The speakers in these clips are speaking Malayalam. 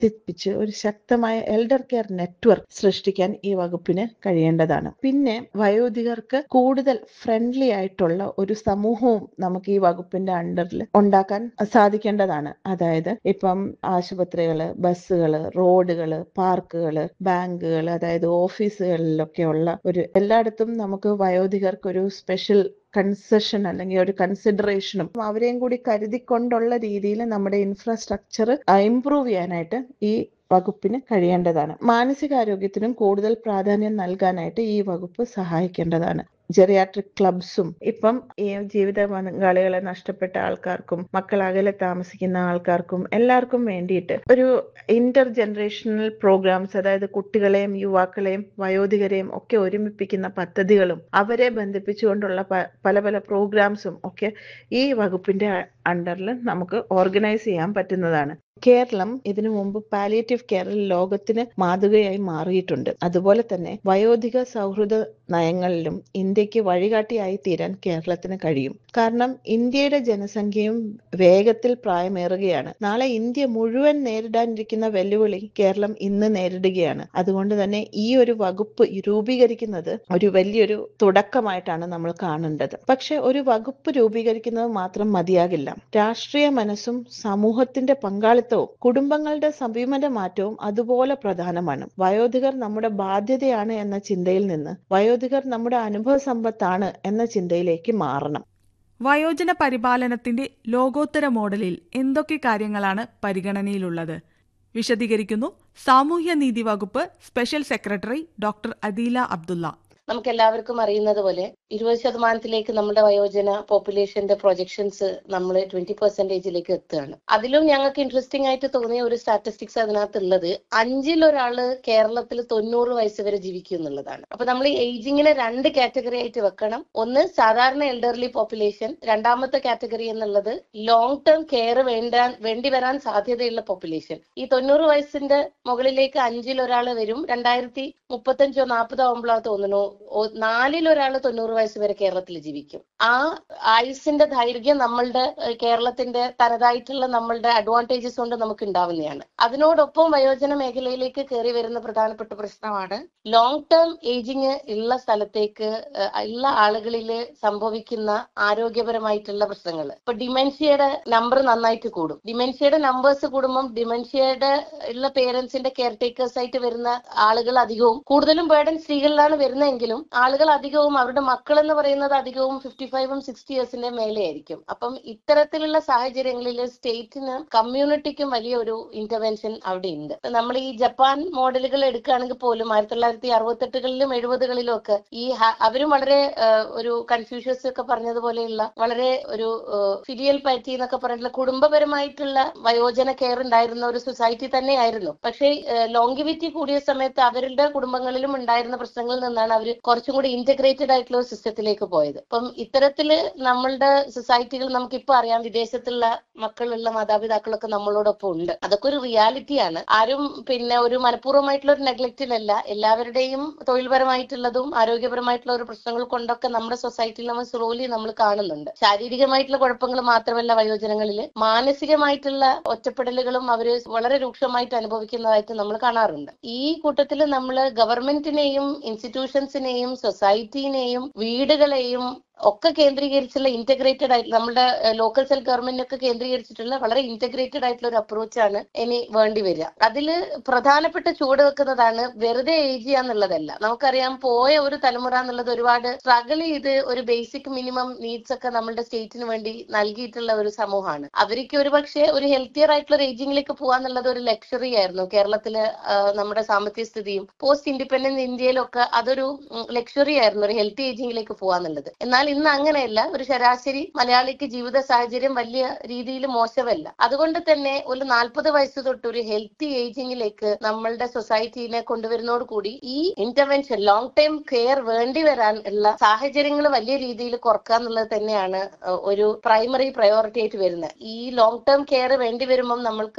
വർദ്ധിപ്പിച്ച് ഒരു ശക്തമായ എൽഡർ കെയർ നെറ്റ്വർക്ക് സൃഷ്ടിക്കാൻ ഈ വകുപ്പിന് കഴിയേണ്ടതാണ് പിന്നെ വയോധികർക്ക് കൂടുതൽ ഫ്രണ്ട്ലി ആയിട്ടുള്ള ഒരു സമൂഹവും നമുക്ക് ഈ വകുപ്പിന്റെ അണ്ടറിൽ ഉണ്ടാക്കാൻ സാധിക്കേണ്ടതാണ് അതായത് ഇപ്പം ആശുപത്രികള് ബസ്സുകള് റോഡുകള് പാർക്കുകള് ബാങ്കുകൾ അതായത് ഓഫീസുകളിലൊക്കെയുള്ള ഒരു എല്ലായിടത്തും നമുക്ക് വയോധികർക്ക് ഒരു സ്പെഷ്യൽ കൺസെഷൻ അല്ലെങ്കിൽ ഒരു കൺസിഡറേഷനും അവരെയും കൂടി കരുതിക്കൊണ്ടുള്ള രീതിയിൽ നമ്മുടെ ഇൻഫ്രാസ്ട്രക്ചർ ഇംപ്രൂവ് ചെയ്യാനായിട്ട് ഈ വകുപ്പിന് കഴിയേണ്ടതാണ് മാനസികാരോഗ്യത്തിനും കൂടുതൽ പ്രാധാന്യം നൽകാനായിട്ട് ഈ വകുപ്പ് സഹായിക്കേണ്ടതാണ് ജെറിയാട്രിക് ക്ലബ്സും ഇപ്പം ഈ ജീവിത പങ്കാളികളെ നഷ്ടപ്പെട്ട ആൾക്കാർക്കും മക്കൾ അകലെ താമസിക്കുന്ന ആൾക്കാർക്കും എല്ലാവർക്കും വേണ്ടിയിട്ട് ഒരു ഇന്റർ ജനറേഷണൽ പ്രോഗ്രാംസ് അതായത് കുട്ടികളെയും യുവാക്കളെയും വയോധികരെയും ഒക്കെ ഒരുമിപ്പിക്കുന്ന പദ്ധതികളും അവരെ ബന്ധിപ്പിച്ചുകൊണ്ടുള്ള പല പല പ്രോഗ്രാംസും ഒക്കെ ഈ വകുപ്പിന്റെ അണ്ടറിൽ നമുക്ക് ഓർഗനൈസ് ചെയ്യാൻ പറ്റുന്നതാണ് കേരളം ഇതിനു മുമ്പ് പാലിയേറ്റീവ് കെയറിൽ ലോകത്തിന് മാതൃകയായി മാറിയിട്ടുണ്ട് അതുപോലെ തന്നെ വയോധിക സൗഹൃദ നയങ്ങളിലും ഇന്ത്യക്ക് വഴികാട്ടിയായി തീരാൻ കേരളത്തിന് കഴിയും കാരണം ഇന്ത്യയുടെ ജനസംഖ്യയും വേഗത്തിൽ പ്രായമേറുകയാണ് നാളെ ഇന്ത്യ മുഴുവൻ നേരിടാനിരിക്കുന്ന വെല്ലുവിളി കേരളം ഇന്ന് നേരിടുകയാണ് അതുകൊണ്ട് തന്നെ ഈ ഒരു വകുപ്പ് രൂപീകരിക്കുന്നത് ഒരു വലിയൊരു തുടക്കമായിട്ടാണ് നമ്മൾ കാണേണ്ടത് പക്ഷെ ഒരു വകുപ്പ് രൂപീകരിക്കുന്നത് മാത്രം മതിയാകില്ല രാഷ്ട്രീയ മനസ്സും സമൂഹത്തിന്റെ പങ്കാളിത്തവും കുടുംബങ്ങളുടെ സമീപന മാറ്റവും അതുപോലെ പ്രധാനമാണ് വയോധികർ നമ്മുടെ ബാധ്യതയാണ് എന്ന ചിന്തയിൽ നിന്ന് വയോധികർ നമ്മുടെ അനുഭവ സമ്പത്താണ് എന്ന ചിന്തയിലേക്ക് മാറണം വയോജന പരിപാലനത്തിന്റെ ലോകോത്തര മോഡലിൽ എന്തൊക്കെ കാര്യങ്ങളാണ് പരിഗണനയിലുള്ളത് വിശദീകരിക്കുന്നു സാമൂഹ്യനീതി വകുപ്പ് special secretary doctor Adeela Abdulla നമുക്ക് എല്ലാവർക്കും അറിയുന്നത് പോലെ ഇരുപത് ശതമാനത്തിലേക്ക് നമ്മുടെ വയോജന പോപ്പുലേഷന്റെ പ്രൊജക്ഷൻസ് നമ്മൾ ട്വന്റി പെർസെന്റേജിലേക്ക് എത്തുകയാണ് അതിലും ഞങ്ങൾക്ക് ഇൻട്രസ്റ്റിംഗ് ആയിട്ട് തോന്നിയ ഒരു സ്റ്റാറ്റിസ്റ്റിക്സ് അതിനകത്ത് ഉള്ളത് അഞ്ചിലൊരാള് കേരളത്തിൽ തൊണ്ണൂറ് വയസ്സ് വരെ ജീവിക്കും എന്നുള്ളതാണ് അപ്പൊ നമ്മൾ ഏജിങ്ങിനെ രണ്ട് കാറ്റഗറി ആയിട്ട് വെക്കണം ഒന്ന് സാധാരണ എൽഡർലി പോപ്പുലേഷൻ രണ്ടാമത്തെ കാറ്റഗറി എന്നുള്ളത് ലോങ് ടേം കെയർ വേണ്ട വേണ്ടി വരാൻ സാധ്യതയുള്ള പോപ്പുലേഷൻ ഈ തൊണ്ണൂറ് വയസ്സിന്റെ മുകളിലേക്ക് അഞ്ചിലൊരാൾ വരും രണ്ടായിരത്തി മുപ്പത്തഞ്ചോ നാൽപ്പതോ ആവുമ്പോഴാണ് തോന്നുന്നു നാലിൽ ഒരാൾ തൊണ്ണൂറ് വയസ്സ് വരെ കേരളത്തിൽ ജീവിക്കും ആ ആയുസിന്റെ ദൈർഘ്യം നമ്മളുടെ കേരളത്തിന്റെ തനതായിട്ടുള്ള നമ്മളുടെ അഡ്വാൻറ്റേജസ് കൊണ്ട് നമുക്ക് ഉണ്ടാവുന്നതാണ് അതിനോടൊപ്പം വയോജന മേഖലയിലേക്ക് കയറി വരുന്ന പ്രധാനപ്പെട്ട പ്രശ്നമാണ് ലോങ് ടേം ഏജിങ് ഉള്ള സ്ഥലത്തേക്ക് ഉള്ള ആളുകളിൽ സംഭവിക്കുന്ന ആരോഗ്യപരമായിട്ടുള്ള പ്രശ്നങ്ങൾ ഇപ്പൊ ഡിമെൻഷ്യയുടെ നമ്പർ നന്നായിട്ട് കൂടും ഡിമെൻഷ്യയുടെ നമ്പേഴ്സ് കൂടുമ്പം ഡിമെൻഷ്യയുടെ ഉള്ള പേരൻസിന്റെ കെയർ ടേക്കേഴ്സ് ആയിട്ട് വരുന്ന ആളുകൾ അധികവും കൂടുതലും ബേർഡൻ സ്ത്രീകളിലാണ് വരുന്നതെങ്കിലും ആളുകൾ അധികവും അവരുടെ മക്കൾ എന്ന് പറയുന്നത് അധികവും ഫിഫ്റ്റി ഫൈവും സിക്സ്റ്റി ഇയേഴ്സിന്റെ മേലെ ആയിരിക്കും അപ്പം ഇത്തരത്തിലുള്ള സാഹചര്യങ്ങളിൽ സ്റ്റേറ്റിന് കമ്മ്യൂണിറ്റിക്കും വലിയ ഒരു ഇന്റർവെൻഷൻ അവിടെ ഉണ്ട് നമ്മൾ ഈ ജപ്പാൻ മോഡലുകൾ എടുക്കുകയാണെങ്കിൽ പോലും ആയിരത്തി തൊള്ളായിരത്തി അറുപത്തെട്ടുകളിലും എഴുപതുകളിലും ഒക്കെ ഈ അവരും വളരെ ഒരു കൺഫ്യൂഷ്യസ് ഒക്കെ പറഞ്ഞതുപോലെയുള്ള വളരെ ഒരു ഫിലിയൽ പാറ്റി എന്നൊക്കെ പറഞ്ഞിട്ടുള്ള കുടുംബപരമായിട്ടുള്ള വയോജന കെയർ ഉണ്ടായിരുന്ന ഒരു സൊസൈറ്റി തന്നെയായിരുന്നു പക്ഷേ ലോങ്കിവിറ്റി കൂടിയ സമയത്ത് അവരുടെ കുടുംബങ്ങളിലും ഉണ്ടായിരുന്ന പ്രശ്നങ്ങളിൽ നിന്നാണ് അവർ കുറച്ചും കൂടി ഇന്റഗ്രേറ്റഡ് ആയിട്ടുള്ള ഒരു സിസ്റ്റത്തിലേക്ക് പോയത് അപ്പം ഇത്തരത്തില് നമ്മളുടെ സൊസൈറ്റികൾ നമുക്കിപ്പോ അറിയാം വിദേശത്തുള്ള മക്കളുള്ള മാതാപിതാക്കളൊക്കെ നമ്മളോടൊപ്പം ഉണ്ട് അതൊക്കെ ഒരു റിയാലിറ്റിയാണ് ആരും പിന്നെ ഒരു മനഃപൂർവ്വമായിട്ടുള്ള ഒരു നെഗ്ലക്റ്റിലല്ല എല്ലാവരുടെയും തൊഴിൽപരമായിട്ടുള്ളതും ആരോഗ്യപരമായിട്ടുള്ള ഒരു പ്രശ്നങ്ങൾ കൊണ്ടൊക്കെ നമ്മുടെ സൊസൈറ്റിയിൽ നമ്മൾ സ്ലോലി നമ്മൾ കാണുന്നുണ്ട് ശാരീരികമായിട്ടുള്ള കുഴപ്പങ്ങൾ മാത്രമല്ല വയോജനങ്ങളിൽ മാനസികമായിട്ടുള്ള ഒറ്റപ്പെടലുകളും അവര് വളരെ രൂക്ഷമായിട്ട് അനുഭവിക്കുന്നതായിട്ട് നമ്മൾ കാണാറുണ്ട് ഈ കൂട്ടത്തിൽ നമ്മൾ ഗവൺമെന്റിനെയും ഇൻസ്റ്റിറ്റ്യൂഷൻസിനെയും സൊസൈറ്റിനെയും വീടുകളെയും ഒക്കെ കേന്ദ്രീകരിച്ചുള്ള ഇന്റഗ്രേറ്റഡ് ആയിട്ട് നമ്മുടെ ലോക്കൽ സെൽ ഗവൺമെന്റ് ഒക്കെ കേന്ദ്രീകരിച്ചിട്ടുള്ള വളരെ ഇന്റഗ്രേറ്റഡ് ആയിട്ടുള്ള ഒരു അപ്രോച്ചാണ് ഇനി വേണ്ടി വരിക അതിൽ പ്രധാനപ്പെട്ട ചൂട് വെക്കുന്നതാണ് വെറുതെ ഏജ് ചെയ്യാന്നുള്ളതല്ല നമുക്കറിയാം പോയ ഒരു തലമുറ എന്നുള്ളത് ഒരുപാട് സ്ട്രഗിൾ ചെയ്ത് ഒരു ബേസിക് മിനിമം നീഡ്സ് ഒക്കെ നമ്മളുടെ സ്റ്റേറ്റിന് വേണ്ടി നൽകിയിട്ടുള്ള ഒരു സമൂഹമാണ് അവർക്ക് ഒരു പക്ഷേ ഒരു ഹെൽത്തിയർ ആയിട്ടുള്ള ഒരു ഏജിങ്ങിലേക്ക് പോകാന്നുള്ളത് ഒരു ലക്ഷറി ആയിരുന്നു കേരളത്തിലെ നമ്മുടെ സാമ്പത്തിക സ്ഥിതിയും പോസ്റ്റ് ഇൻഡിപെൻഡന്റ് ഇന്ത്യയിലൊക്കെ അതൊരു ലക്ഷറി ആയിരുന്നു ഒരു ഹെൽത്തി ഏജിങ്ങിലേക്ക് പോകാന്നുള്ളത് എന്നാൽ ഇന്ന് അങ്ങനെയല്ല ഒരു ശരാശരി മലയാളിക്ക് ജീവിത സാഹചര്യം വലിയ രീതിയിൽ മോശമല്ല അതുകൊണ്ട് തന്നെ ഒരു നാൽപ്പത് വയസ്സ് തൊട്ട് ഒരു ഹെൽത്തി ഏജിങ്ങിലേക്ക് നമ്മളുടെ സൊസൈറ്റിനെ കൊണ്ടുവരുന്നതോട് കൂടി ഈ ഇന്റർവെൻഷൻ ലോങ് ടൈം കെയർ വേണ്ടി വരാൻ ഉള്ള സാഹചര്യങ്ങൾ വലിയ രീതിയിൽ കുറക്കുക എന്നുള്ളത് തന്നെയാണ് ഒരു പ്രൈമറി പ്രയോറിറ്റി ആയിട്ട് വരുന്നത് ഈ ലോങ് ടേം കെയർ വേണ്ടി വരുമ്പം നമ്മൾക്ക്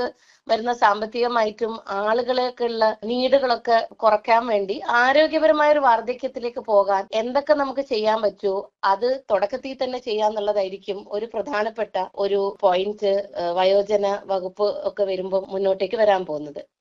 വരുന്ന സാമ്പത്തികമായിട്ടും ആളുകളൊക്കെയുള്ള നീഡുകളൊക്കെ കുറയ്ക്കാൻ വേണ്ടി ആരോഗ്യപരമായ ഒരു വാർദ്ധക്യത്തിലേക്ക് പോകാൻ എന്തൊക്കെ നമുക്ക് ചെയ്യാൻ പറ്റുമോ അത് തുടക്കത്തിൽ തന്നെ ചെയ്യാന്നുള്ളതായിരിക്കും ഒരു പ്രധാനപ്പെട്ട ഒരു പോയിന്റ് വയോജന വകുപ്പ് ഒക്കെ വരുമ്പോൾ മുന്നോട്ടേക്ക് വരാൻ പോകുന്നത്